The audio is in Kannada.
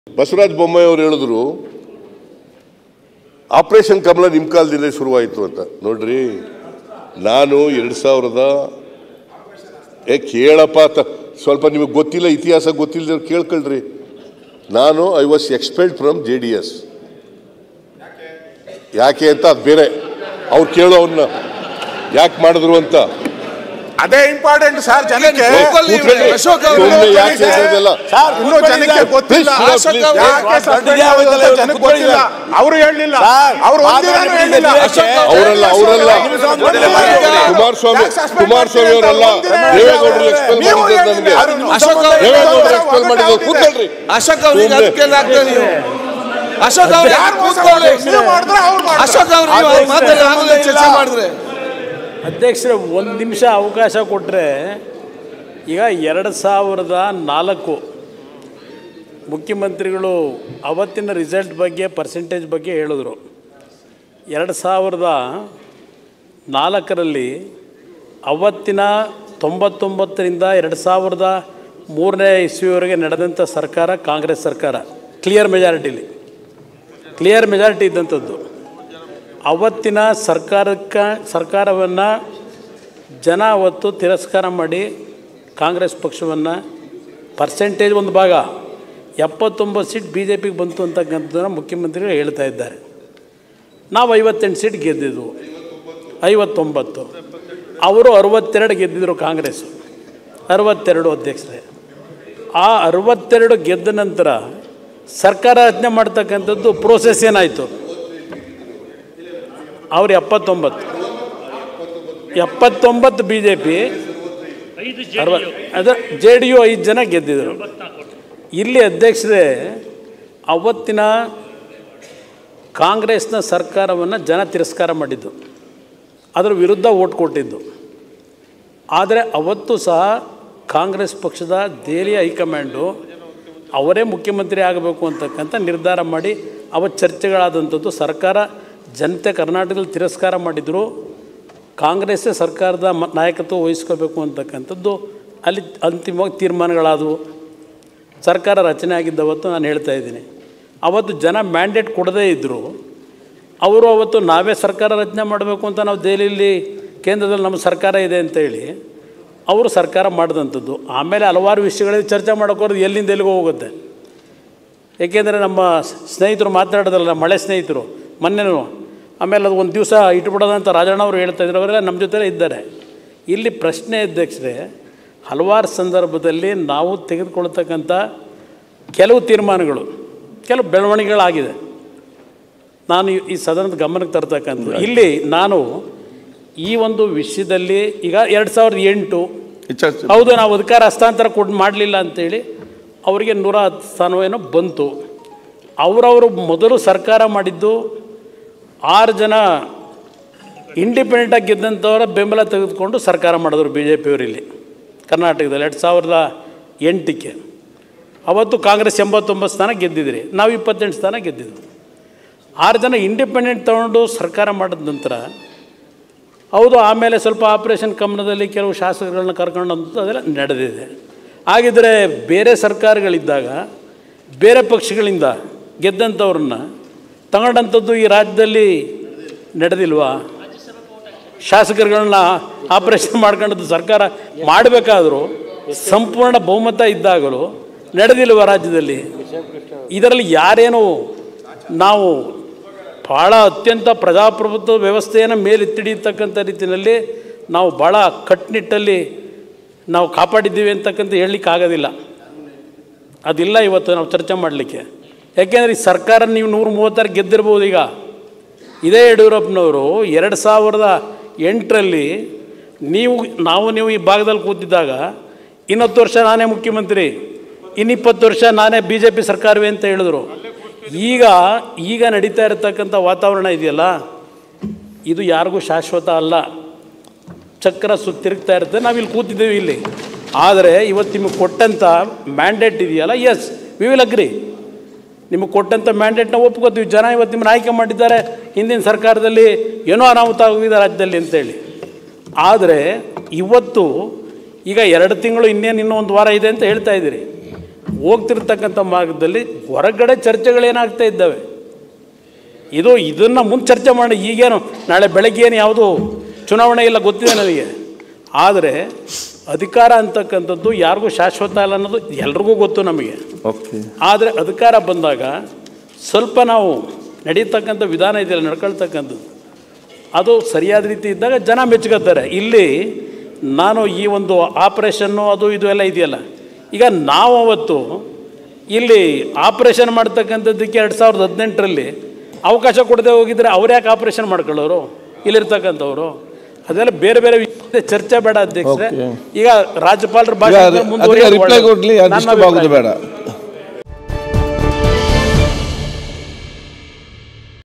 ಬಸವರಾಜ ಬೊಮ್ಮಾಯಿ ಅವರು ಹೇಳಿದ್ರು ಆಪರೇಷನ್ ಕಮಲ ನಿಮ್ಮ ಕಾಲದಿಂದ ಶುರುವಾಯಿತು ಅಂತ ನೋಡ್ರಿ ನಾನು ಎರಡು ಸಾವಿರದ ಏ ಕೇಳಪ್ಪ ತ- ಸ್ವಲ್ಪ ನಿಮಗೆ ಗೊತ್ತಿಲ್ಲ ಇತಿಹಾಸ ಗೊತ್ತಿಲ್ಲದೆ ಕೇಳ್ಕೊಳ್ರಿ ನಾನು I was expelled from J D S ಯಾಕೆ ಅಂತ ಅದು ಬೇರೆ ಅವ್ರು ಕೇಳೋ ಅವನ್ನ ಯಾಕೆ ಮಾಡಿದ್ರು ಅಂತ ಅದೇ ಇಂಪಾರ್ಟೆಂಟ್ ಸರ್ ಜನಕ್ಕೆ ಕೂತ್ಕೊಳ್ಳಿ. ಅಶೋಕ್ ಅವರು ಸುಮ್ನೆ ಯಾಕೆ ಹೇಳೋದಿಲ್ಲ? ಸರ್, ಇನ್ನೂ ಜನಕ್ಕೆ ಗೊತ್ತಿಲ್ಲ Please, ಅಶೋಕ್ please. ಅವರು ಯಾಕೆ suspend ಆಗೋದು ಅಂತ ಜನಕ್ಕೆ ಗೊತ್ತಿಲ್ಲ ಅವರು ಹೇಳಲಿಲ್ಲ ಅವರು ಒಂದಿನಾನು ಹೇಳಿಲ್ಲ ಅಶೋಕ್ ಅವರು ಅವರಲ್ಲ ಅವರಲ್ಲ ಯಾಕೆ ಕುಮಾರಸ್ವಾಮಿ suspend ಕುಮಾರಸ್ವಾಮಿ ಅವರಲ್ಲ ಒಂದಿನ ದೇವೇಗೌಡರು ಎಕ್ಸ್ಪೆಲ್ ನೀವು ಮಾಡಿದ್ರು ನನಗೆ ಹೇಳಿಲ್ಲ. ಅಶೋಕ್ ಅವರು- ದೇವೇಗೌಡರು ಎಕ್ಸ್ಪೆಲ್ ಮಾಡಿದ್ರು ಕೂತ್ಕೊಳ್ರಿ ಅಶೋಕ್ ಅವ್ರಿಗೆ ಸುಮ್ನೆ. ಅದಕ್ಕೆಲ್ಲ ಆಗ್ತದೆ ನೀವು ಅಶೋಕ್ ಅವ್ರು ಯಾರು ಮೋಸ ಮಾಡಿದ್ರು? ನೀವು ಮಾಡಿದ್ರೆ ಅವ್ರು ಮಾಡಿದ್ರು. ಅಶೋಕ್ ಅವ್ರು ನೀವು ಅವ್ರ ಮಾತಾಡಿ ಆಮೇಲೆ ಚರ್ಚೆ ಮಾಡಿದ್ರೆ ಅಧ್ಯಕ್ಷರೇ ಒಂದು ನಿಮಿಷ ಅವಕಾಶ ಕೊಟ್ಟರೆ ಈಗ ಎರಡು ಸಾವಿರದ ನಾಲ್ಕು ಮುಖ್ಯಮಂತ್ರಿಗಳು ಅವತ್ತಿನ ರಿಸಲ್ಟ್ ಬಗ್ಗೆ ಪರ್ಸೆಂಟೇಜ್ ಬಗ್ಗೆ ಹೇಳಿದ್ರು ಎರಡು ಸಾವಿರದ ನಾಲ್ಕರಲ್ಲಿ ಅವತ್ತಿನ ತೊಂಬತ್ತೊಂಬತ್ತರಿಂದ ಎರಡು ಸಾವಿರದ ಮೂರನೇ ಇಸ್ವಿವರೆಗೆ ನಡೆದಂಥ ಸರ್ಕಾರ ಕಾಂಗ್ರೆಸ್ ಸರ್ಕಾರ ಕ್ಲಿಯರ್ ಮೆಜಾರಿಟಿಲಿ ಕ್ಲಿಯರ್ ಮೆಜಾರಿಟಿ ಇದ್ದಂಥದ್ದು ಅವತ್ತಿನ ಸರ್ಕಾರಕ್ಕೆ ಸರ್ಕಾರವನ್ನು ಜನ ಅವತ್ತು ತಿರಸ್ಕಾರ ಮಾಡಿ ಕಾಂಗ್ರೆಸ್ ಪಕ್ಷವನ್ನು ಪರ್ಸೆಂಟೇಜ್ ಒಂದು ಭಾಗ ಎಪ್ಪತ್ತೊಂಬತ್ತು ಸೀಟ್ ಬಿ ಜೆ ಪಿಗೆ ಬಂತು ಅಂತಕ್ಕಂಥದ್ದನ್ನು ಮುಖ್ಯಮಂತ್ರಿಗಳು ಹೇಳ್ತಾ ಇದ್ದಾರೆ ನಾವು ಐವತ್ತೆಂಟು ಸೀಟ್ ಗೆದ್ದಿದ್ವು ಐವತ್ತೊಂಬತ್ತು ಅವರು ಅರವತ್ತೆರಡು ಗೆದ್ದಿದ್ರು ಕಾಂಗ್ರೆಸ್ಸು ಅರವತ್ತೆರಡು ಅಧ್ಯಕ್ಷರೇ ಆ ಅರವತ್ತೆರಡು ಗೆದ್ದ ನಂತರ ಸರ್ಕಾರ ರಚನೆ ಮಾಡ್ತಕ್ಕಂಥದ್ದು ಪ್ರೋಸೆಸ್ ಏನಾಯಿತು ಅವ್ರು ಎಪ್ಪತ್ತೊಂಬತ್ತು ಎಪ್ಪತ್ತೊಂಬತ್ತು ಬಿ ಜೆ ಪಿ ಅರವತ್ತು ಅದು ಜೆ ಡಿ ಯು ಐದು ಜನ ಗೆದ್ದಿದ್ರು ಇಲ್ಲಿ ಅಧ್ಯಕ್ಷರೇ ಅವತ್ತಿನ ಕಾಂಗ್ರೆಸ್ನ ಸರ್ಕಾರವನ್ನು ಜನ ತಿರಸ್ಕಾರ ಮಾಡಿದ್ದು ಅದರ ವಿರುದ್ಧ ಓಟ್ ಕೊಟ್ಟಿದ್ದು ಆದರೆ ಅವತ್ತು ಸಹ ಕಾಂಗ್ರೆಸ್ ಪಕ್ಷದ ದೆಹಲಿ ಹೈಕಮಾಂಡು ಅವರೇ ಮುಖ್ಯಮಂತ್ರಿ ಆಗಬೇಕು ಅಂತಕ್ಕಂಥ ನಿರ್ಧಾರ ಮಾಡಿ ಅವತ್ತು ಚರ್ಚೆಗಳಾದಂಥದ್ದು ಸರ್ಕಾರ ಜನತೆ ಕರ್ನಾಟಕದಲ್ಲಿ ತಿರಸ್ಕಾರ ಮಾಡಿದರು ಕಾಂಗ್ರೆಸ್ಸೇ ಸರ್ಕಾರದ ಮ ನಾಯಕತ್ವ ವಹಿಸ್ಕೋಬೇಕು ಅಂತಕ್ಕಂಥದ್ದು ಅಲ್ಲಿ ಅಂತಿಮವಾಗಿ ತೀರ್ಮಾನಗಳಾದವು ಸರ್ಕಾರ ರಚನೆ ಆಗಿದ್ದವತ್ತು ನಾನು ಹೇಳ್ತಾ ಇದ್ದೀನಿ ಅವತ್ತು ಜನ ಮ್ಯಾಂಡೇಟ್ ಕೊಡದೇ ಇದ್ದರು ಅವರು ಅವತ್ತು ನಾವೇ ಸರ್ಕಾರ ರಚನೆ ಮಾಡಬೇಕು ಅಂತ ನಾವು ದೆಹಲಿಯಲ್ಲಿ ಕೇಂದ್ರದಲ್ಲಿ ನಮ್ಮ ಸರ್ಕಾರ ಇದೆ ಅಂತೇಳಿ ಅವರು ಸರ್ಕಾರ ಮಾಡಿದಂಥದ್ದು ಆಮೇಲೆ ಹಲವಾರು ವಿಷಯಗಳಲ್ಲಿ ಚರ್ಚೆ ಮಾಡೋಕ್ಕೋದ್ರೆ ಎಲ್ಲಿಂದ ಎಲ್ಲಿಗೂ ಹೋಗುತ್ತೆ ಏಕೆಂದರೆ ನಮ್ಮ ಸ್ನೇಹಿತರು ಮಾತನಾಡೋದಲ್ಲ ಮಳೆ ಸ್ನೇಹಿತರು ಮೊನ್ನೆನೂ ಆಮೇಲೆ ಅದು ಒಂದು ದಿವಸ ಇಟ್ಬಿಡೋದಂತ ರಾಜಣ್ಣ ಅವರು ಹೇಳ್ತಾ ಇದ್ರು ಅವರೆಲ್ಲ ನಮ್ಮ ಜೊತೆಲೇ ಇದ್ದಾರೆ ಇಲ್ಲಿ ಪ್ರಶ್ನೆ ಅಧ್ಯಕ್ಷರೇ ಹಲವಾರು ಸಂದರ್ಭದಲ್ಲಿ ನಾವು ತೆಗೆದುಕೊಳ್ತಕ್ಕಂಥ ಕೆಲವು ತೀರ್ಮಾನಗಳು ಕೆಲವು ಬೆಳವಣಿಗೆಗಳಾಗಿದೆ ನಾನು ಈ- ಈ ಸದನದ ಗಮನಕ್ಕೆ ತರ್ತಕ್ಕಂಥ ಇಲ್ಲಿ ನಾನು ಈ ಒಂದು ವಿಷಯದಲ್ಲಿ ಈಗ ಎರಡು ಸಾವಿರದ ಎಂಟು ಹೌದು ನಾವು ಅಧಿಕಾರ ಹಸ್ತಾಂತರ ಕೊಟ್ಟು ಮಾಡಲಿಲ್ಲ ಅಂತೇಳಿ ಅವರಿಗೆ ನೂರ ಹತ್ತು ಸ್ಥಾನವೇನೋ ಬಂತು ಅವರವರು ಮೊದಲು ಸರ್ಕಾರ ಮಾಡಿದ್ದು ಆರು ಜನ ಇಂಡಿಪೆಂಡೆಂಟಾಗಿ ಗೆದ್ದಂಥವರ ಬೆಂಬಲ ತೆಗೆದುಕೊಂಡು ಸರ್ಕಾರ ಮಾಡಿದ್ರು ಬಿ ಜೆ ಪಿಯವರಿಲ್ಲಿ ಕರ್ನಾಟಕದಲ್ಲಿ ಎರಡು ಸಾವಿರದ ಎಂಟಕ್ಕೆ ಅವತ್ತು ಕಾಂಗ್ರೆಸ್ ಎಂಬತ್ತೊಂಬತ್ತು ಸ್ಥಾನ ಗೆದ್ದಿದ್ರಿ ನಾವು ಇಪ್ಪತ್ತೆಂಟು ಸ್ಥಾನ ಗೆದ್ದಿದ್ವಿ ಆರು ಜನ ಇಂಡಿಪೆಂಡೆಂಟ್ ತಗೊಂಡು ಸರ್ಕಾರ ಮಾಡಿದ ನಂತರ ಹೌದು ಆಮೇಲೆ ಸ್ವಲ್ಪ ಆಪರೇಷನ್ ಕಮನದಲ್ಲಿ ಕೆಲವು ಶಾಸಕಗಳನ್ನ ಕರ್ಕೊಂಡು ಅಂತ ಅದೆಲ್ಲ ನಡೆದಿದೆ ಹಾಗಿದ್ರೆ ಬೇರೆ ಸರ್ಕಾರಗಳಿದ್ದಾಗ ಬೇರೆ ಪಕ್ಷಗಳಿಂದ ಗೆದ್ದಂಥವ್ರನ್ನ ತಗೊಂಡಂಥದ್ದು ಈ ರಾಜ್ಯದಲ್ಲಿ ನಡೆದಿಲ್ವಾ ಶಾಸಕರುಗಳನ್ನ ಆಪರೇಷನ್ ಮಾಡ್ಕೊಂಡದ್ದು ಸರ್ಕಾರ ಮಾಡಬೇಕಾದ್ರೂ ಸಂಪೂರ್ಣ ಬಹುಮತ ಇದ್ದಾಗಲೂ ನಡೆದಿಲ್ವ ರಾಜ್ಯದಲ್ಲಿ ಇದರಲ್ಲಿ ಯಾರೇನು ನಾವು ಭಾಳ ಅತ್ಯಂತ ಪ್ರಜಾಪ್ರಭುತ್ವ ವ್ಯವಸ್ಥೆಯನ್ನು ಮೇಲೆತ್ತಿಡಿಯತಕ್ಕಂಥ ರೀತಿಯಲ್ಲಿ ನಾವು ಭಾಳ ಕಟ್ಟುನಿಟ್ಟಲ್ಲಿ ನಾವು ಕಾಪಾಡಿದ್ದೀವಿ ಅಂತಕ್ಕಂಥ ಹೇಳಲಿಕ್ಕೆ ಆಗೋದಿಲ್ಲ ಅದಿಲ್ಲ ಇವತ್ತು ನಾವು ಚರ್ಚೆ ಮಾಡಲಿಕ್ಕೆ ಯಾಕೆಂದರೆ ಈ ಸರ್ಕಾರ ನೀವು ನೂರ ಮೂವತ್ತಾರು ಗೆದ್ದಿರ್ಬೋದು ಈಗ ಇದೇ ಯಡಿಯೂರಪ್ಪನವರು ಎರಡು ಸಾವಿರದ ಎಂಟರಲ್ಲಿ ನೀವು ನಾವು ನೀವು ಈ ಭಾಗದಲ್ಲಿ ಕೂತಿದ್ದಾಗ ಇನ್ನೊತ್ತು ವರ್ಷ ನಾನೇ ಮುಖ್ಯಮಂತ್ರಿ ಇನ್ನಿಪ್ಪತ್ತು ವರ್ಷ ನಾನೇ ಬಿ ಜೆ ಪಿ ಸರ್ಕಾರವೇ ಅಂತ ಹೇಳಿದ್ರು ಈಗ ಈಗ ನಡೀತಾ ಇರತಕ್ಕಂಥ ವಾತಾವರಣ ಇದೆಯಲ್ಲ ಇದು ಯಾರಿಗೂ ಶಾಶ್ವತ ಅಲ್ಲ ಚಕ್ರ ಸುತ್ತಿರುಗ್ತಾ ಇರುತ್ತೆ ನಾವು ಇಲ್ಲಿ ಕೂತಿದ್ದೇವೆ ಇಲ್ಲಿ ಆದರೆ ಇವತ್ತು ನಿಮಗೆ ಕೊಟ್ಟಂಥ ಮ್ಯಾಂಡೇಟ್ ಇದೆಯಲ್ಲ ಎಸ್ ವಿ ವಿಲ್ ಅಗ್ರಿ ನಿಮಗೆ ಕೊಟ್ಟಂಥ ಮ್ಯಾಂಡೇಟ್ನ ಒಪ್ಕೋತೀವಿ ಜನ ಇವತ್ತು ನಿಮ್ಮನ್ನು ಆಯ್ಕೆ ಮಾಡಿದ್ದಾರೆ ಹಿಂದಿನ ಸರ್ಕಾರದಲ್ಲಿ ಏನೋ ಅನಾಹುತ ಆಗಿದೆ ರಾಜ್ಯದಲ್ಲಿ ಅಂತೇಳಿ ಆದರೆ ಇವತ್ತು ಈಗ ಎರಡು ತಿಂಗಳು ಇನ್ನೇನು ಇನ್ನೂ ಒಂದು ವಾರ ಇದೆ ಅಂತ ಹೇಳ್ತಾ ಇದ್ದೀರಿ ಹೋಗ್ತಿರ್ತಕ್ಕಂಥ ಮಾರ್ಗದಲ್ಲಿ ಹೊರಗಡೆ ಚರ್ಚೆಗಳೇನಾಗ್ತಾ ಇದ್ದಾವೆ ಇದು ಇದನ್ನು ಮುಂದೆ ಚರ್ಚೆ ಮಾಡಿ ಈಗೇನು ನಾಳೆ ಬೆಳಗ್ಗೆ ಏನು ಯಾವುದು ಚುನಾವಣೆ ಇಲ್ಲ ಗೊತ್ತಿದೆ ನನಗೆ ಆದರೆ ಅಧಿಕಾರ ಅಂತಕ್ಕಂಥದ್ದು ಯಾರಿಗೂ ಶಾಶ್ವತ ಅಲ್ಲ ಅನ್ನೋದು ಎಲ್ರಿಗೂ ಗೊತ್ತು ನಮಗೆ ಓಕೆ ಆದರೆ ಅಧಿಕಾರ ಬಂದಾಗ ಸ್ವಲ್ಪ ನಾವು ನಡೀತಕ್ಕಂಥ ವಿಧಾನ ಇದೆಯಲ್ಲ ನಡ್ಕೊಳ್ತಕ್ಕಂಥದ್ದು ಅದು ಸರಿಯಾದ ರೀತಿ ಇದ್ದಾಗ ಜನ ಮೆಚ್ಕೋತಾರೆ ಇಲ್ಲಿ ನಾನು ಈ ಒಂದು ಆಪ್ರೇಷನ್ನು ಅದು ಇದು ಎಲ್ಲ ಇದೆಯಲ್ಲ ಈಗ ನಾವು ಅವತ್ತು ಇಲ್ಲಿ ಆಪ್ರೇಷನ್ ಮಾಡ್ತಕ್ಕಂಥದ್ದಕ್ಕೆ ಎರಡು ಸಾವಿರದ ಹದಿನೆಂಟರಲ್ಲಿ ಅವಕಾಶ ಕೊಡದೆ ಹೋಗಿದ್ರೆ ಅವ್ರು ಯಾಕೆ ಆಪ್ರೇಷನ್ ಮಾಡ್ಕೊಳ್ಳೋರು ಇಲ್ಲಿರ್ತಕ್ಕಂಥವ್ರು ಅದೆಲ್ಲ ಬೇರೆ ಬೇರೆ ವಿಷಯದ ಚರ್ಚೆ ಬೇಡ ಅಧ್ಯಕ್ಷರೇ Okay. ಈಗ ರಾಜ್ಯಪಾಲರ ಈಗ ಭಾಷೆ ಅದಕ್ಕೆ ರಿಪ್ಲೈ ಕೊಡ್ಲಿ ಅದು ಡಿಸ್ಟರ್ಬ್ ಆಗೋದು ಬೇಡ